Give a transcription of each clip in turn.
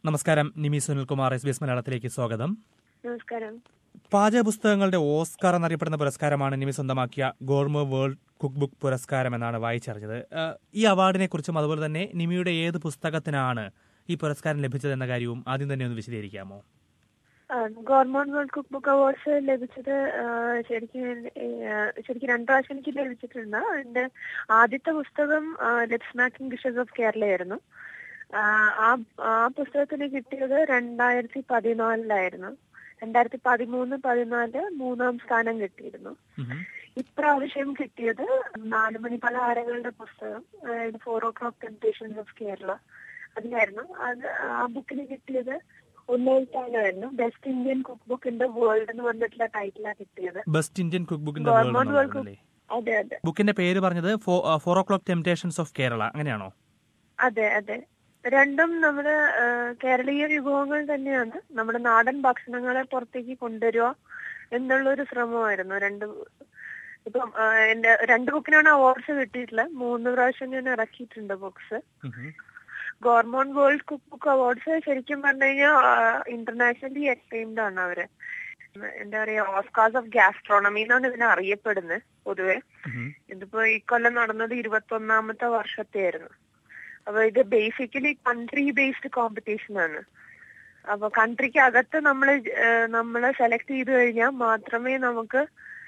നമസ്കാരം Nimi Sunilkumar S B S മലയാളത്തിലേക്ക് സ്വാഗതം നമസ്കാരം പാചക പുസ്തകങ്ങളുടെ ഓസ്കാർ എന്നറിയപ്പെടുന്ന പുരസ്കാരമാണ് നിമി സ്വന്തമാക്കിയ ഗോർമോ വേൾഡ് കുക്ക് ബുക്ക് പുരസ്കാരം എന്നാണ് വായിച്ചറിഞ്ഞത് ഏഹ്, ഈ അവാർഡിനെ കുറിച്ചും അതുപോലെ തന്നെ നിമിയുടെ ഏത് പുസ്തകത്തിനാണ് ഈ പുരസ്കാരം ലഭിച്ചത് എന്ന കാര്യവും ആദ്യം തന്നെ ഒന്ന് വിശദീകരിക്കാമോ government world cook book awards ലഭിച്ചത് ആ, ശരിക്കും ആ, ശരിക്കും രണ്ട് പ്രാവശ്യം എനിക്ക് ലഭിച്ചിട്ടുണ്ട് എന്റെ ആദ്യത്തെ പുസ്തകം lip smacking dishes of Kerala ആയിരുന്നു ആ, ആ ആ പുസ്തകത്തിന് കിട്ടിയത് രണ്ടായിരത്തി പതിനാലിലായിരുന്നു രണ്ടായിരത്തി പതിമൂന്ന് പതിനാല് മൂന്നാം സ്ഥാനം കിട്ടിയിരുന്നു ഉഹും. ഇപ്രാവശ്യം കിട്ടിയത് നാല് മണി പലഹാരങ്ങളുടെ പുസ്തകം four o'clock temptations of Kerala അതിലായിരുന്നു അത് ആ ബുക്കിന് കിട്ടിയത് ഒന്നാം സ്ഥാനമായിരുന്നു best Indian cook book in the world എന്ന് പറഞ്ഞിട്ടുള്ള ടൈറ്റിലാണ് കിട്ടിയത് best Indian cook book in the government world world അല്ലേ അതെ അതെ ബുക്കിന്റെ പേര് പറഞ്ഞത് four o'clock temptations of Kerala അങ്ങനെയാണോ അതെ അതെ രണ്ടും നമ്മുടെ ആ, കേരളീയ വിഭവങ്ങൾ തന്നെയാണ് നമ്മുടെ നാടൻ ഭക്ഷണങ്ങളെ പുറത്തേക്ക് കൊണ്ടുവരിക എന്നുള്ള ഒരു ശ്രമമായിരുന്നു രണ്ട് ഇപ്പം ആ, എന്റെ രണ്ട് ബുക്കിനാണ് അവാർഡ്സ് കിട്ടിയിട്ടുള്ളത് മൂന്ന് പ്രാവശ്യം ഞാൻ ഇറക്കിയിട്ടുണ്ട് ബുക്സ് ഉഹും. Gourmand world cook book awards ശരിക്കും പറഞ്ഞു കഴിഞ്ഞാൽ ഇന്റർനാഷണലി അക്ലെയിംഡ് ആണ് അവര് എന്താ പറയാ ഓസ്കാർസ് ഓഫ് ഗാസ്ട്രോണമി എന്നാണ് ഇതിനെ അറിയപ്പെടുന്നത് പൊതുവെ ഉഹും. ഇതിപ്പോ ഈ കൊല്ലം നടന്നത് ഇരുപത്തി ഒന്നാമത്തെ വർഷത്തെ ആയിരുന്നു അപ്പൊ ഇത് ബേസിക്കലി കൺട്രി ബേസ്ഡ് കോമ്പറ്റീഷൻ ആണ് അപ്പൊ കൺട്രിക്ക് അകത്ത് നമ്മൾ നമ്മളെ സെലക്ട് ചെയ്ത് കഴിഞ്ഞാൽ മാത്രമേ നമുക്ക്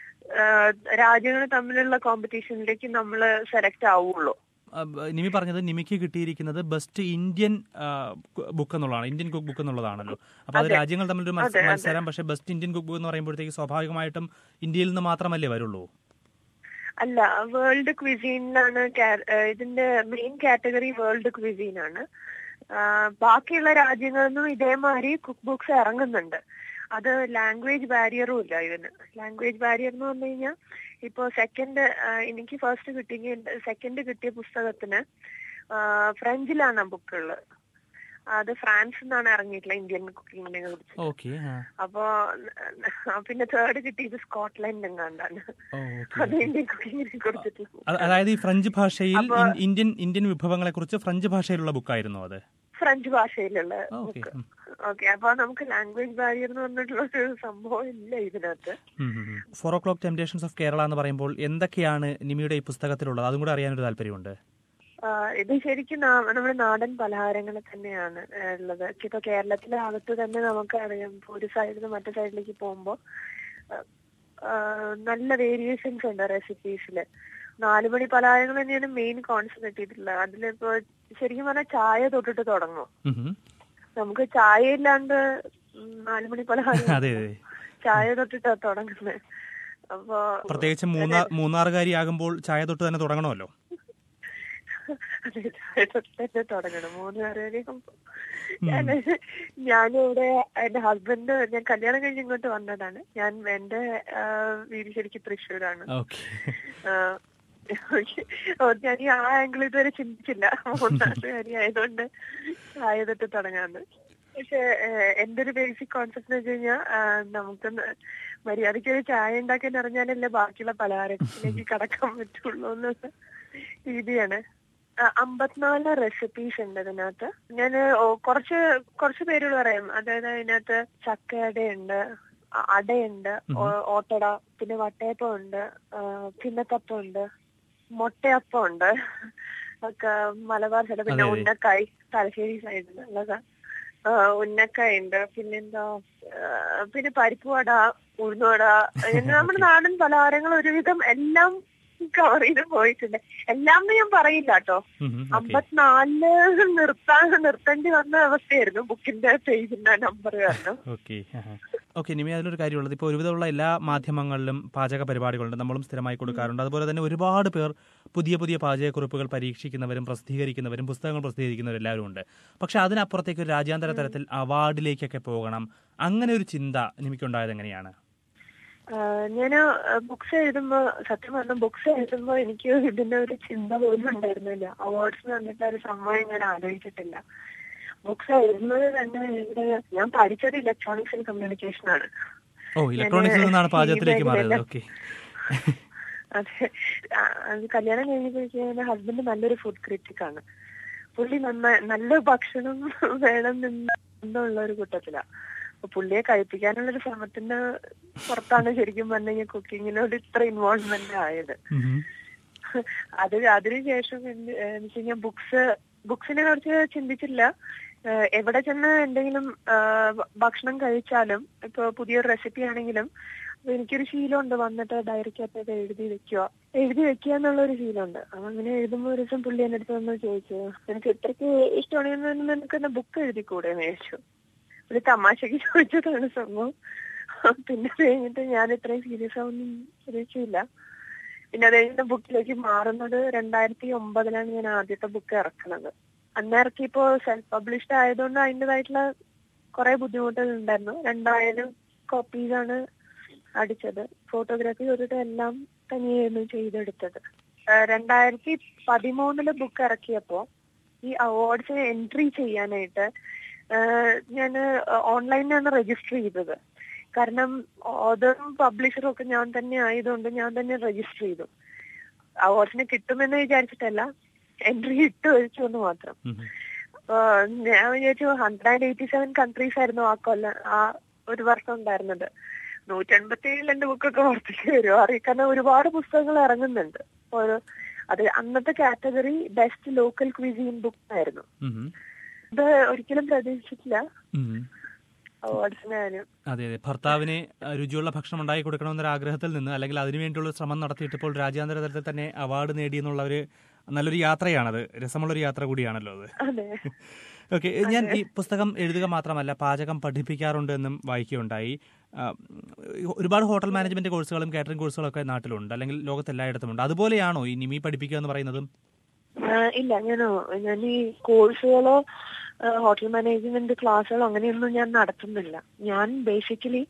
രാജ്യങ്ങൾ തമ്മിലുള്ള കോമ്പറ്റീഷനിലേക്ക് നമ്മൾ സെലക്ട് ആവുള്ളൂ അഹ് നിമി പറഞ്ഞത് നിമിക്ക് കിട്ടിയിരിക്കുന്നത് ബെസ്റ്റ് ഇന്ത്യൻ ബുക്ക് എന്നുള്ളതാണ് ഇന്ത്യൻ കുക്ക് ബുക്ക് എന്നുള്ളതാണല്ലോ അപ്പൊ അത് അതെ. രാജ്യങ്ങൾ തമ്മിലൊരു മത്സ- അതെ, അതെ. മത്സരം പക്ഷേ ബെസ്റ്റ് ഇന്ത്യൻ കുക്ക് ബുക്ക് എന്ന് പറയുമ്പോഴത്തേക്ക് സ്വാഭാവികമായിട്ടും ഇന്ത്യയിൽ നിന്ന് മാത്രമല്ലേ വരുള്ളൂ അല്ല വേൾഡ് ക്വിസീനിലാണ് ഇതിന്റെ മെയിൻ കാറ്റഗറി വേൾഡ് ക്വിസീൻ ആണ് ആ, ബാക്കിയുള്ള രാജ്യങ്ങളിൽ നിന്നും ഇതേമാതിരി കുക്ക് ബുക്സ് ഇറങ്ങുന്നുണ്ട് അത് ലാംഗ്വേജ് ബാരിയറും ഇല്ല ഇതിന് ലാംഗ്വേജ് ബാരിയർ എന്ന് പറഞ്ഞു കഴിഞ്ഞാൽ ഇപ്പോ സെക്കൻഡ് എനിക്ക് ഫസ്റ്റ് കിട്ടിയ സെക്കൻഡ് കിട്ടിയ പുസ്തകത്തിന് ആ, ഫ്രഞ്ചിലാണ് ബുക്ക് ഉള്ളത് അത് ഫ്രാൻസിൽ നിന്നാണ് ഇറങ്ങിയിട്ടുള്ള ഇന്ത്യൻ കുക്കിങ്ങിനെ കുറിച്ച് ഓക്കെ അപ്പോ ആ, പിന്നെ തേർഡ് കിട്ടിയത് സ്കോട്ട്ലൻഡ് എങ്ങാണ്ടാണ് അത് ഇന്ത്യൻ കുക്കിങ്ങിനെ കുറിച്ചിട്ടുള്ള അതായത് ഈ ഫ്രഞ്ച് ഭാഷയിൽ അപ്പൊ- ഇൻ- ഇന്ത്യൻ ഇന്ത്യൻ വിഭവങ്ങളെ കുറിച്ച് ഫ്രഞ്ച് ഭാഷയിലുള്ള ബുക്കായിരുന്നു അത് ഫ്രഞ്ച് ഭാഷയിലുള്ള ഓക്കെ ബുക്ക് ഓക്കെ അപ്പൊ നമുക്ക് ലാംഗ്വേജ് ബാരിയർ എന്ന് പറഞ്ഞിട്ടുള്ള ഒരു സംഭവം ഇല്ല ഇതിനകത്ത് four o'clock temptations of Kerala എന്ന് പറയുമ്പോൾ എന്തൊക്കെയാണ് നിമിയുടെ ഈ പുസ്തകത്തിലുള്ളത് അതും കൂടെ അറിയാനൊരു താല്പര്യമുണ്ട് ആ, ഇത് ശരിക്കും നാ- നമ്മുടെ നാടൻ പലഹാരങ്ങൾ തന്നെയാണ് ആ, ഉള്ളത് ഇപ്പൊ കേരളത്തിലെ അകത്ത് തന്നെ നമുക്ക് അറിയാം ഇപ്പൊ ഒരു സൈഡിൽ നിന്ന് മറ്റേ സൈഡിലേക്ക് പോകുമ്പോ ആ, ആ, നല്ല വേരിയേഷൻസ് ഉണ്ട് റെസിപ്പീസില് നാലുമണി പലഹാരങ്ങൾ തന്നെയാണ് മെയിൻ കോൺസെപ്റ്റ് ചെയ്തിട്ടുള്ളത് അതിലിപ്പോ ശരിക്കും പറഞ്ഞാൽ ചായ തൊട്ടിട്ട് തുടങ്ങും ഉഹും. നമുക്ക് ചായ ഇല്ലാണ്ട് ഉം, നാലുമണി പലഹാരം അതെ അതെ ചായ തൊട്ടിട്ടാ തുടങ്ങുന്നത് അപ്പൊ പ്രത്യേകിച്ച് മൂന്നാർ മൂന്നാറുകാരി ആകുമ്പോൾ ചായ തൊട്ട് തന്നെ തുടങ്ങണമല്ലോ അതെ, ചായ തൊട്ട് തന്നെ തുടങ്ങണം മൂന്ന് പേരെയും ഞാൻ ഞാനിവിടെ എന്റെ ഹസ്ബൻഡ് ഞാൻ കല്യാണം കഴിഞ്ഞ് ഇങ്ങോട്ട് വന്നതാണ് ഞാൻ എന്റെ ആ, വീട് ശരിക്കും തൃശ്ശൂരാണ് ഓക്കെ ആ, ഓ, ഞാൻ ഈ ആ ആംഗിൾ ഇതുവരെ ചിന്തിച്ചില്ല മൂന്നാറുകാരി ആയതുകൊണ്ട് ചായ തൊട്ട് തുടങ്ങാന്ന് പക്ഷെ എന്റെ ഒരു ബേസിക് കോൺസെപ്റ്റ് എന്ന് വെച്ച് കഴിഞ്ഞാൽ നമുക്ക് ന- മര്യാദയ്ക്ക് ഒരു ചായ ഉണ്ടാക്കാൻ അറിഞ്ഞാലല്ലേ ബാക്കിയുള്ള പലഹാരത്തിലേക്ക് കടക്കാൻ പറ്റുള്ളൂ എന്നുള്ള രീതിയാണ് ആ, അമ്പത്തിനാല് റെസിപ്പീസ് ഉണ്ട് ഇതിനകത്ത് ഞാൻ കുറച്ച് കുറച്ച് പേരുകൾ പറയാം അതായത് അതിനകത്ത് ചക്കയടയുണ്ട് അ- അടയുണ്ട് ഓ- ഓട്ടട പിന്നെ വട്ടയപ്പം ഉണ്ട് പിന്നത്തപ്പം ഉണ്ട് മുട്ടയപ്പം ഉണ്ട് ഒക്കെ മലബാർ സൈഡ് പിന്നെ അതെ, അതെ. ഉന്നക്കായ് തലശ്ശേരി സൈഡിൽ ഉള്ളത് ഉന്നക്കായ ഉണ്ട് പിന്നെന്താ ആ, പിന്നെ പരിപ്പുവട ഉഴുന്നുവട അങ്ങനെ നമ്മുടെ നാടൻ പലഹാരങ്ങൾ ഒരുവിധം എല്ലാം കവർ ചെയ്ത് പോയിട്ടുണ്ട് എല്ലാം എന്ന് ഞാൻ പറയില്ല കേട്ടോ അമ്പത്തിനാലില് നിർത്താൻ നിർത്തേണ്ടി വന്ന അവസ്ഥയായിരുന്നു ബുക്കിന്റെ പേജിന്റെ നമ്പർ കാരണം ഓക്കെ ഓക്കെ നിമി അതിലൊരു കാര്യമുള്ളത് ഇപ്പോൾ ഒരുവിധമുള്ള എല്ലാ മാധ്യമങ്ങളിലും പാചക പരിപാടികളുണ്ട് നമ്മളും സ്ഥിരമായി കൊടുക്കാറുണ്ട് അതുപോലെ തന്നെ ഒരുപാട് പേർ പുതിയ പുതിയ പാചകക്കുറിപ്പുകൾ പരീക്ഷിക്കുന്നവരും പ്രസിദ്ധീകരിക്കുന്നവരും പുസ്തകങ്ങൾ പ്രസിദ്ധീകരിക്കുന്നവരും എല്ലാവരും ഉണ്ട് പക്ഷെ അതിനപ്പുറത്തേക്ക് ഒരു രാജ്യാന്തര തലത്തിൽ അവാർഡിലേക്കൊക്കെ പോകണം അങ്ങനെ ഒരു ചിന്ത നിമിക്കുണ്ടായത് എങ്ങനെയാണ് ഞാൻ ബുക്സ് എഴുതുമ്പോ സത്യം പറഞ്ഞ ബുക്സ് എഴുതുമ്പോ എനിക്ക് ഇതിന്റെ ഒരു ചിന്ത പോലും ഉണ്ടായിരുന്നില്ല അവാർഡ്സ് വന്നിട്ട് ഒരു സംഭവം ഞാൻ ആലോചിച്ചിട്ടില്ല ബുക്സ് എഴുതുന്നത് തന്നെ ഇവിടെ ഞാൻ പഠിച്ചത് ഇലക്ട്രോണിക്സ് ആൻഡ് കമ്മ്യൂണിക്കേഷൻ ആണ് ഓ ഇലക്ട്രോണിക്സിൽ നിന്നാണ് ഈ പാചകത്തിലേക്ക് മാറിയത് മേഖലയിലെ- ഓക്കെ അതെ ആ, അത് കല്യാണം കഴിഞ്ഞപ്പോഴേക്കും എന്റെ ഹസ്ബൻഡ് നല്ലൊരു ഫുഡ് ക്രിറ്റിക് ആണ് പുള്ളി നന്നായി നല്ല ഭക്ഷണം വേണം എന്ന് നിർബന്ധമുള്ള ഒരു കൂട്ടത്തിലാ അപ്പൊ പുള്ളിയെ കഴിപ്പിക്കാനുള്ള ഒരു ശ്രമത്തിന്റെ പുറത്താണ് ശരിക്കും പറഞ്ഞു കഴിഞ്ഞാൽ കുക്കിങ്ങിനോട് ഇത്ര ഇൻവോൾവ്മെന്റ് ആയത് ഉം. അത് അതിനുശേഷം എന്ത് എന്ന് വെച്ച് കഴിഞ്ഞാൽ ബുക്സ് ബുക്സിനെ കുറിച്ച് ചിന്തിച്ചില്ല ഏഹ് എവിടെ ചെന്ന് എന്തെങ്കിലും ആഹ് ഭ- ഭക്ഷണം കഴിച്ചാലും ഇപ്പൊ പുതിയൊരു റെസിപ്പി ആണെങ്കിലും അപ്പൊ എനിക്കൊരു ശീലമുണ്ട് വന്നിട്ട് ഡയറിക്കകത്ത് എഴുതി വെക്കുക എഴുതി വെക്കുക എന്നുള്ള ഒരു ശീലമുണ്ട് അപ്പൊ അങ്ങനെ എഴുതുമ്പോൾ ഒരു ദിവസം പുള്ളി എന്റെ അടുത്ത് വന്ന് ചോദിച്ചു എനിക്ക് ഇത്രയ്ക്ക് ഇഷ്ടമാണെങ്കിൽ നിനക്ക് എന്നെ ബുക്ക് എഴുതിക്കൂടെ എന്ന് ചോദിച്ചു ഒരു തമാശക്ക് ചോദിച്ചതാണ് സംഭവം പിന്നെ അത് കഴിഞ്ഞിട്ട് ഞാൻ ഇത്രയും സീരിയസ് ആവുന്നും പ്രതീക്ഷയില്ല പിന്നെ അത് കഴിഞ്ഞ ബുക്കിലേക്ക് മാറുന്നത് രണ്ടായിരത്തി ഒമ്പതിലാണ് ഞാൻ ആദ്യത്തെ ബുക്ക് ഇറക്കുന്നത് അന്ന് ഇറക്കിയപ്പോ സെൽഫ് പബ്ലിഷ്ഡ് ആയതുകൊണ്ട് അതിൻ്റെതായിട്ടുള്ള കുറെ ബുദ്ധിമുട്ടുകൾ ഉണ്ടായിരുന്നു രണ്ടായിരം കോപ്പീസ് ആണ് അടിച്ചത് ഫോട്ടോഗ്രാഫി തൊട്ടിട്ട് എല്ലാം തന്നെയായിരുന്നു ചെയ്തെടുത്തത് ആ, രണ്ടായിരത്തി പതിമൂന്നില് ബുക്ക് ഇറക്കിയപ്പോ ഈ അവാർഡ്സിന് എൻട്രി ചെയ്യാനായിട്ട് ഞാൻ ഓൺലൈനിലാണ് രജിസ്റ്റർ ചെയ്തത് കാരണം ഓതറും പബ്ലിഷറും ഒക്കെ ഞാൻ തന്നെ ആയതുകൊണ്ട് ഞാൻ തന്നെ രജിസ്റ്റർ ചെയ്തു അവാർഡ്സിന് കിട്ടുമെന്ന് വിചാരിച്ചിട്ടല്ല എൻട്രി ഇട്ട് വെച്ചു എന്ന് മാത്രം ഉം. അപ്പൊ ഞാൻ വിചാരിച്ചു hundred and eighty seven countries ആയിരുന്നു ആ കൊല്ലം ആ ഒരു വർഷം ഉണ്ടായിരുന്നത് നൂറ്റൻപത്തി ഏഴിൽ എന്റെ ബുക്കൊക്കെ പുറത്തേക്ക് വരും അറിയാം കാരണം ഒരുപാട് പുസ്തകങ്ങൾ ഇറങ്ങുന്നുണ്ട് ഓരോ അത് അന്നത്തെ category best local cuisine book ആയിരുന്നു ഉം. ഇത് ഒരിക്കലും പ്രതീക്ഷിച്ചില്ല ഉം. അവാർഡ്സിനായാലും അതെ അതെ ഭർത്താവിന് അഹ്, രുചിയുള്ള ഭക്ഷണം ഉണ്ടാക്കി കൊടുക്കണമെന്നൊരു ആഗ്രഹത്തിൽ നിന്ന് അല്ലെങ്കിൽ അതിനുവേണ്ടിയുള്ള ശ്രമം നടത്തിയിട്ട് ഇപ്പോൾ രാജ്യാന്തര തലത്തിൽ തന്നെ അവാർഡ് നേടിയെന്നുള്ള ഒരു നല്ലൊരു യാത്രയാണത് രസമുള്ളൊരു യാത്ര കൂടിയാണല്ലോ അത് അതെ ഓക്കെ ഞാൻ ഈ പുസ്തകം എഴുതുക മാത്രമല്ല പാചകം പഠിപ്പിക്കാറുണ്ട് എന്നും വായിക്കുകയുണ്ടായി ആ, ഒരുപാട് ഹോട്ടൽ മാനേജ്മെന്റ് കോഴ്സുകളും കാറ്ററിംഗ് കോഴ്സുകളും ഒക്കെ നാട്ടിലുണ്ട് അല്ലെങ്കിൽ ലോകത്ത് എല്ലായിടത്തും ഉണ്ട് അതുപോലെയാണോ ഈ നിമി പഠിപ്പിക്കുക എന്ന് പറയുന്നതും ആ, ഇല്ല ഞാനോ ഞാൻ ഈ കോഴ്സുകളോ ഹോട്ടൽ മാനേജ്മെന്റ് ക്ലാസ്സുകളോ അങ്ങനെയൊന്നും ഞാൻ നടത്തുന്നില്ല ഞാൻ ബേസിക്കലി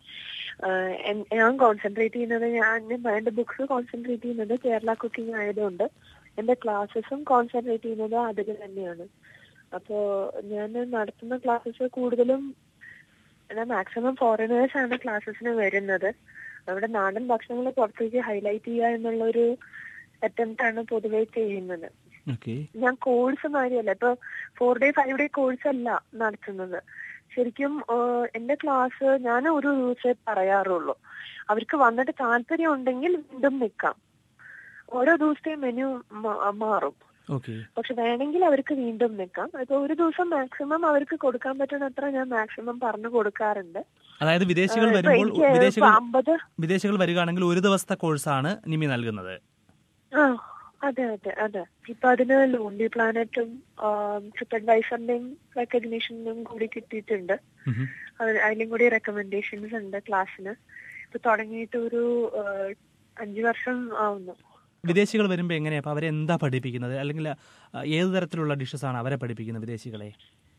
ഞാൻ കോൺസെൻട്രേറ്റ് ചെയ്യുന്നത് ഞാൻ എന്റെ ബുക്സ് കോൺസെൻട്രേറ്റ് ചെയ്യുന്നത് കേരള കുക്കിംഗ് ആയതുകൊണ്ട് എന്റെ ക്ലാസ്സസും കോൺസെൻട്രേറ്റ് ചെയ്യുന്നത് അതിൽ തന്നെയാണ് അപ്പോ ഞാൻ നടത്തുന്ന ക്ലാസ്സസ് കൂടുതലും മാക്സിമം ഫോറിനേഴ്സ് ആണ് ക്ലാസ്സസിന് വരുന്നത് അവിടെ നാടൻ ഭക്ഷണങ്ങൾ പുറത്തേക്ക് ഹൈലൈറ്റ് ചെയ്യുക എന്നുള്ള ഒരു അറ്റംപ്റ്റ് ആണ് പൊതുവെ ചെയ്യുന്നത് ഓക്കെ ഞാൻ കോഴ്സ് മാതിരിയല്ല ഇപ്പൊ four day five day course അല്ല നടത്തുന്നത് ശരിക്കും ഏഹ്, എന്റെ ക്ലാസ് ഞാൻ ഒരു ദിവസമേ പറയാറുള്ളൂ അവർക്ക് വന്നിട്ട് താല്പര്യം ഉണ്ടെങ്കിൽ വീണ്ടും നിൽക്കാം ഓരോ ദിവസത്തെ മെനു മാറും ഓക്കെ പക്ഷെ വേണമെങ്കിൽ അവർക്ക് വീണ്ടും നിൽക്കാം ഇപ്പൊ ഒരു ദിവസം മാക്സിമം അവർക്ക് കൊടുക്കാൻ പറ്റുന്നത്ര ഞാൻ മാക്സിമം പറഞ്ഞു കൊടുക്കാറുണ്ട് അതായത് വിദേശികൾ ഇപ്പൊ വരുമ്പോൾ എനിക്ക് ഇപ്പൊ വിദേശികൾ അമ്പത് വിദേശികൾ വരികയാണെങ്കിൽ ഒരു ദിവസത്തെ കോഴ്സാണ് നിമി നൽകുന്നത് ആ അതെ അതെ അതെ ഇപ്പൊ അതിന് ലോൺലി പ്ലാനറ്റും ട്രിപ്പ് അഡ്വൈസറിന്റെയും റെക്കഗ്നീഷനും കൂടി കിട്ടിയിട്ടുണ്ട് ഉം. അത് അതിലും കൂടി റെക്കമെൻഡേഷൻസ് ഉണ്ട് ക്ലാസ്സിന് ഇപ്പൊ തുടങ്ങിയിട്ട് ഒരു ആ, അഞ്ചു വർഷം ആവുന്നു വിദേശികൾ വരുമ്പോൾ എങ്ങനെയാ അപ്പൊ അവരെ എന്താ പഠിപ്പിക്കുന്നത് അല്ലെങ്കിൽ ആ, ഏത് തരത്തിലുള്ള ഡിഷസ് ആണ് അവരെ പഠിപ്പിക്കുന്നത് വിദേശികളെ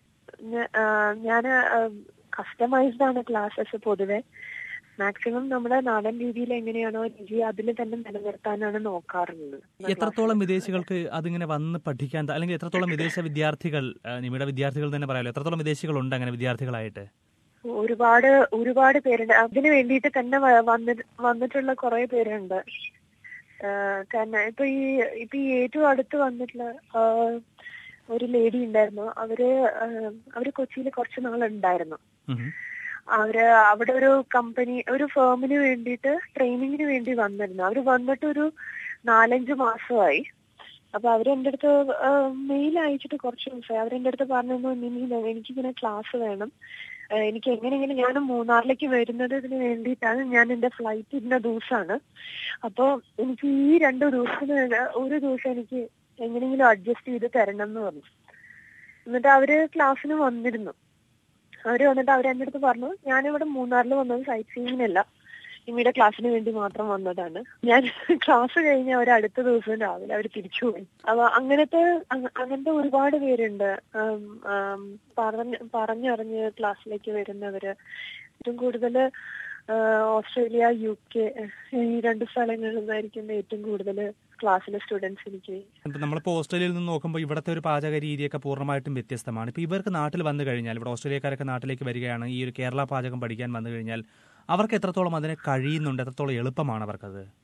ഞാൻ കസ്റ്റമൈസ്ഡ് ആണ് ക്ലാസ്സസ് പൊതുവെ മാക്സിമം നമ്മുടെ നാടൻ രീതിയിൽ എങ്ങനെയാണോ രുചി അതിൽ തന്നെ നിലനിർത്താനാണ് നോക്കാറുള്ളത് എത്രത്തോളം വിദേശികൾക്ക് അതിങ്ങനെ വന്ന് പഠിക്കാൻ ത- അല്ലെങ്കിൽ എത്രത്തോളം വിദേശ വിദ്യാർത്ഥികൾ ആ, നിങ്ങളുടെ വിദ്യാർത്ഥികൾ തന്നെ പറയാലോ എത്രത്തോളം വിദേശികളുണ്ട് അങ്ങനെ വിദ്യാർത്ഥികളായിട്ട് ഒരുപാട് ഒരുപാട് പേരുണ്ട് അതിന് വേണ്ടിയിട്ട് തന്നെ വ- വന്നി- വന്നിട്ടുള്ള കുറെ പേരുണ്ട് ആഹ് കാരണം ഇപ്പൊ ഈ ഇപ്പൊ ഈ ഏറ്റവും അടുത്ത് വന്നിട്ടുള്ള ആഹ് ഒരു ലേഡി ഉണ്ടായിരുന്നു അവര് ആഹ് അവര് കൊച്ചിയിൽ കുറച്ച് നാളുണ്ടായിരുന്നു ഉം. അവര് അവിടെ ഒരു കമ്പനി ഒരു ഫേമിന് വേണ്ടിയിട്ട് ട്രെയിനിങ്ങിന് വേണ്ടി വന്നിരുന്നു അവര് വന്നിട്ട് ഒരു നാലഞ്ച് മാസമായി അപ്പൊ അവര് എന്റെ അടുത്ത് മെയിൽ അയച്ചിട്ട് കുറച്ച് ദിവസമായി അവരെന്റെ അടുത്ത് പറഞ്ഞു നിമി എനിക്കിങ്ങനെ ക്ലാസ് വേണം ഏഹ് എനിക്ക് എങ്ങനെയെങ്കിലും ഞാൻ മൂന്നാറിലേക്ക് വരുന്നത് ഇതിന് വേണ്ടിയിട്ടാണ് ഞാൻ എന്റെ ഫ്ലൈറ്റ് ഇന്ന ദിവസമാണ് അപ്പൊ എനിക്ക് ഈ രണ്ട് ദിവസത്തിന് ഒരു ദിവസം എനിക്ക് എങ്ങനെയെങ്കിലും അഡ്ജസ്റ്റ് ചെയ്ത് തരണം എന്ന് പറഞ്ഞു എന്നിട്ട് അവര് ക്ലാസ്സിന് വന്നിരുന്നു അവര് വന്നിട്ട് അവര് എന്റെ അടുത്ത് പറഞ്ഞു ഞാനിവിടെ മൂന്നാറിൽ വന്നത് സൈറ്റ് സീയിങ്ങിനല്ല ഇമ്മിയുടെ ക്ലാസ്സിന് വേണ്ടി മാത്രം വന്നതാണ് ഞാൻ ക്ലാസ് കഴിഞ്ഞ അവർ അടുത്ത ദിവസം രാവിലെ അവർ തിരിച്ചുപോയി അപ്പൊ അങ്ങനത്തെ അങ്ങ- അങ്ങനത്തെ ഒരുപാട് പേരുണ്ട് ആം, ആം, പറഞ്ഞ് പറഞ്ഞറിഞ്ഞ് ക്ലാസ്സിലേക്ക് വരുന്നവര് ഏറ്റവും കൂടുതൽ ഓസ്ട്രേലിയ യു കെ ഈ രണ്ട് സ്ഥലങ്ങളിൽ നിന്നായിരിക്കും ഏറ്റവും കൂടുതൽ ക്ലാസ്സിലെ സ്റ്റുഡൻസ് എനിക്ക് ഇപ്പൊ നമ്മളിപ്പോൾ ഓസ്ട്രേലിയയിൽ നിന്ന് നോക്കുമ്പോൾ ഇവിടുത്തെ ഒരു പാചക രീതിയൊക്കെ പൂർണ്ണമായിട്ടും വ്യത്യസ്തമാണ് ഇപ്പൊ ഇവർക്ക് നാട്ടിൽ വന്നു കഴിഞ്ഞാൽ ഇവിടെ ഓസ്ട്രേലിയക്കാരൊക്കെ നാട്ടിലേക്ക് വരികയാണ് ഈ ഒരു കേരള പാചകം പഠിക്കാൻ വന്നു കഴിഞ്ഞാൽ അവർക്ക് എത്രത്തോളം അതിനെ കഴിയുന്നുണ്ട് എത്രത്തോളം എളുപ്പമാണ് അവർക്കത്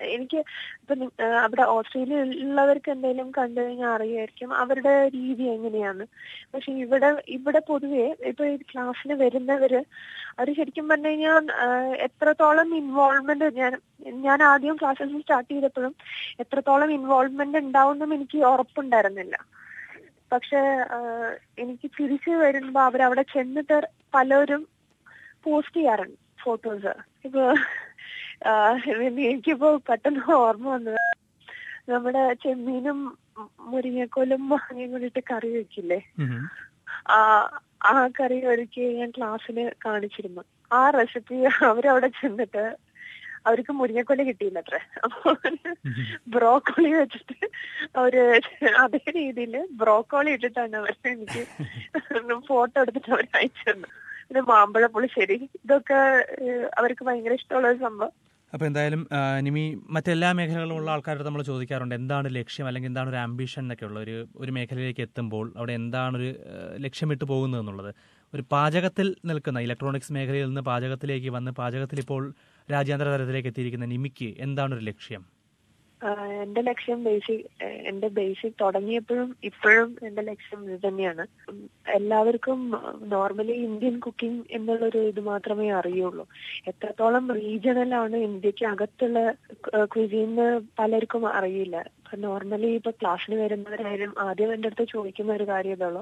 എനിക്ക് ഇപ്പൊ നി- ആ, അവിടെ ഓസ്ട്രേലിയയിലുള്ളവർക്ക് എന്തെങ്കിലും കണ്ടു കഴിഞ്ഞാൽ അറിയായിരിക്കും അവരുടെ രീതി എങ്ങനെയാണ് പക്ഷെ ഇവിടെ ഇവിടെ പൊതുവെ ഇപ്പൊ ഈ ക്ലാസ്സിന് വരുന്നവര് അവർ ശരിക്കും പറഞ്ഞു കഴിഞ്ഞാൽ ആ, എത്രത്തോളം ഇൻവോൾവ്മെന്റ് ഞാൻ ഞാൻ ആദ്യം ക്ലാസ്സസ് സ്റ്റാർട്ട് ചെയ്തപ്പോഴും എത്രത്തോളം ഇൻവോൾവ്മെന്റ് ഉണ്ടാവുമെന്നും എനിക്ക് ഉറപ്പുണ്ടായിരുന്നില്ല പക്ഷെ ആ, എനിക്ക് തിരിച്ചു വരുമ്പോ അവരവിടെ ചെന്നിട്ട് പലരും പോസ്റ്റ് ചെയ്യാറുണ്ട് ഫോട്ടോസ് ഇപ്പൊ ആ, എനിക്കിപ്പോ പെട്ടെന്ന് ഓർമ്മ വന്നത് നമ്മുടെ ചെമ്മീനും മുരിങ്ങക്കോലും മാങ്ങയും കൂടിയിട്ട് കറി വെക്കില്ലേ ഉം. ആ ആ കറി ഒരുക്കി ഞാൻ ക്ലാസ്സിന് കാണിച്ചിരുന്നു ആ റെസിപ്പി അവരവിടെ ചെന്നിട്ട് അവർക്ക് മുരിങ്ങക്കൊല കിട്ടിയില്ല അത്ര അപ്പൊ ബ്രോക്കോളി വെച്ചിട്ട് അവര് അതേ രീതിയിൽ ബ്രോക്കോളി ഇട്ടിട്ടാണ് അവർ എനിക്ക് ഫോട്ടോ എടുത്തിട്ട് അവർ അയച്ചു തന്നു പിന്നെ മാമ്പഴ പുളിശ്ശേരി ഇതൊക്കെ ഏഹ്, അവർക്ക് ഭയങ്കര ഇഷ്ടമുള്ള ഒരു സംഭവം അപ്പോൾ എന്തായാലും ആ, നിമി മറ്റെല്ലാ മേഖലകളിലുള്ള ആൾക്കാരുടെ നമ്മൾ ചോദിക്കാറുണ്ട് എന്താണ് ലക്ഷ്യം അല്ലെങ്കിൽ എന്താണ് ഒരു ആംബിഷൻ എന്നൊക്കെയുള്ള ഒരു ഒരു മേഖലയിലേക്ക് എത്തുമ്പോൾ അവിടെ എന്താണ് ഒരു ആ, ലക്ഷ്യമിട്ട് പോകുന്നത് എന്നുള്ളത് ഒരു പാചകത്തിൽ നിൽക്കുന്ന ഇലക്ട്രോണിക്സ് മേഖലയിൽ നിന്ന് പാചകത്തിലേക്ക് വന്ന് പാചകത്തിൽ ഇപ്പോൾ രാജ്യാന്തര തലത്തിലേക്ക് എത്തിയിരിക്കുന്ന നിമിക്ക് എന്താണ് ഒരു ലക്ഷ്യം ആഹ് എന്റെ ലക്ഷ്യം ബേസിക് എന്റെ ബേസിക് തുടങ്ങിയപ്പോഴും ഇപ്പോഴും എന്റെ ലക്ഷ്യം ഇത് തന്നെയാണ് ഉം, എല്ലാവർക്കും നോർമലി ഇന്ത്യൻ കുക്കിംഗ് എന്നുള്ളൊരു ഇത് മാത്രമേ അറിയുള്ളൂ എത്രത്തോളം റീജിയണൽ ആണ് ഇന്ത്യക്ക് അകത്തുള്ള ക്വിസീന്ന് പലർക്കും അറിയില്ല നോർമലി ഇപ്പൊ ക്ലാസ്സിന് വരുന്നവരായാലും ആദ്യം എന്റെ അടുത്ത് ചോദിക്കുന്ന ഒരു കാര്യം ഇതുള്ളൂ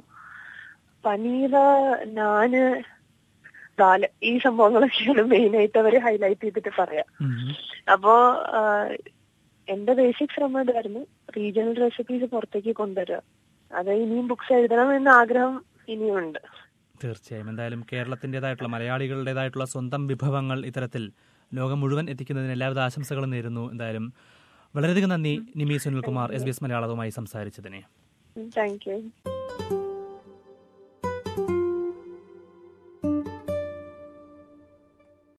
പനീർ നാന് ദാല് ഈ സംഭവങ്ങളൊക്കെയാണ് മെയിൻ ആയിട്ട് അവർ ഹൈലൈറ്റ് ചെയ്തിട്ട് പറയാം അപ്പോ ആഹ്, എന്റെ ബേസിക് ശ്രമം ഇതായിരുന്നു റീജിയണൽ റെസിപ്പീസ് പുറത്തേക്ക് കൊണ്ടുവരിക അത് ഇനിയും ബുക്സ് എഴുതണം എന്ന ആഗ്രഹം ഇനിയുണ്ട് തീർച്ചയായും എന്തായാലും കേരളത്തിൻ്റെതായിട്ടുള്ള മലയാളികളുടേതായിട്ടുള്ള സ്വന്തം വിഭവങ്ങൾ ഇത്തരത്തിൽ ലോകം മുഴുവൻ എത്തിക്കുന്നതിന് എല്ലാവിധ ആശംസകളും നേരുന്നു എന്തായാലും വളരെയധികം നന്ദി Nimi Sunilkumar S B S മലയാളവുമായി സംസാരിച്ചതിനെ താങ്ക് യു